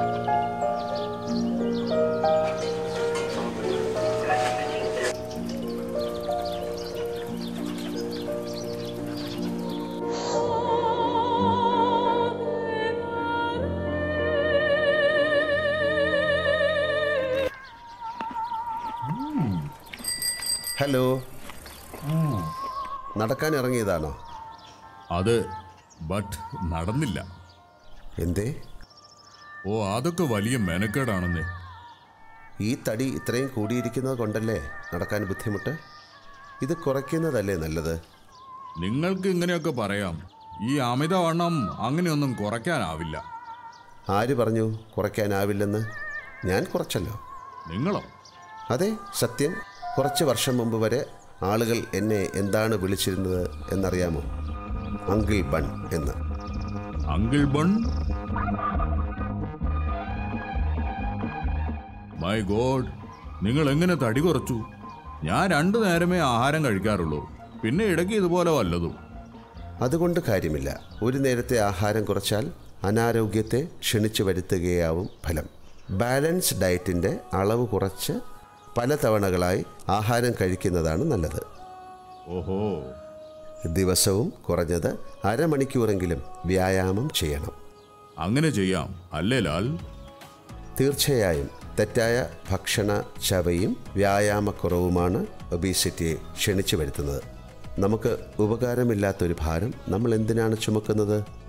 hello നടക്കാൻ ഇറങ്ങിയതാണോ അത് but നടന്നില്ല എന്തേ ഓ അതൊക്കെ വലിയ മെനക്കേടാണെന്നേ ഈ തടി ഇത്രയും കൂടിയിരിക്കുന്നത് കൊണ്ടല്ലേ നടക്കാൻ ബുദ്ധിമുട്ട് ഇത് കുറയ്ക്കുന്നതല്ലേ നല്ലത് നിങ്ങൾക്ക് ഇങ്ങനെയൊക്കെ പറയാം ഈ അമിതവണ്ണം അങ്ങനെയൊന്നും കുറയ്ക്കാനാവില്ല ആര് പറഞ്ഞു കുറയ്ക്കാനാവില്ലെന്ന് ഞാൻ കുറച്ചല്ലോ നിങ്ങളോ അതെ സത്യം കുറച്ച് വർഷം മുമ്പ് വരെ ആളുകൾ എന്നെ എന്താണ് വിളിച്ചിരുന്നത് എന്നറിയാമോ അങ്കിൾ ബൺ എന്ന് അങ്കിൾ ബൺ മൈ ഗോഡ് നിങ്ങൾ എങ്ങനെ തടി കുറച്ചു ഞാൻ രണ്ടു നേരമേ ആഹാരം കഴിക്കാറുള്ളൂ പിന്നെ ഇടയ്ക്ക് ഇതുപോലെ വല്ലതും അതുകൊണ്ട് കാര്യമില്ല ഒരു നേരത്തെ ആഹാരം കുറച്ചാൽ അനാരോഗ്യത്തെ ക്ഷണിച്ചു വരുത്തുകയാവും ഫലം ബാലൻസ് ഡയറ്റിൻ്റെ അളവ് കുറച്ച് പല തവണകളായി ആഹാരം കഴിക്കുന്നതാണ് നല്ലത് ഓഹോ ദിവസവും കുറഞ്ഞത് അരമണിക്കൂറെങ്കിലും വ്യായാമം ചെയ്യണം അങ്ങനെ ചെയ്യാം അല്ലേ ലാൽ തീർച്ചയായും തെറ്റായ ഭക്ഷണ ചവയും വ്യായാമക്കുറവുമാണ് ഒബീസിറ്റിയെ ക്ഷണിച്ചു വരുത്തുന്നത് നമുക്ക് ഉപകാരമില്ലാത്തൊരു ഭാരം നമ്മൾ എന്തിനാണ് ചുമക്കുന്നത്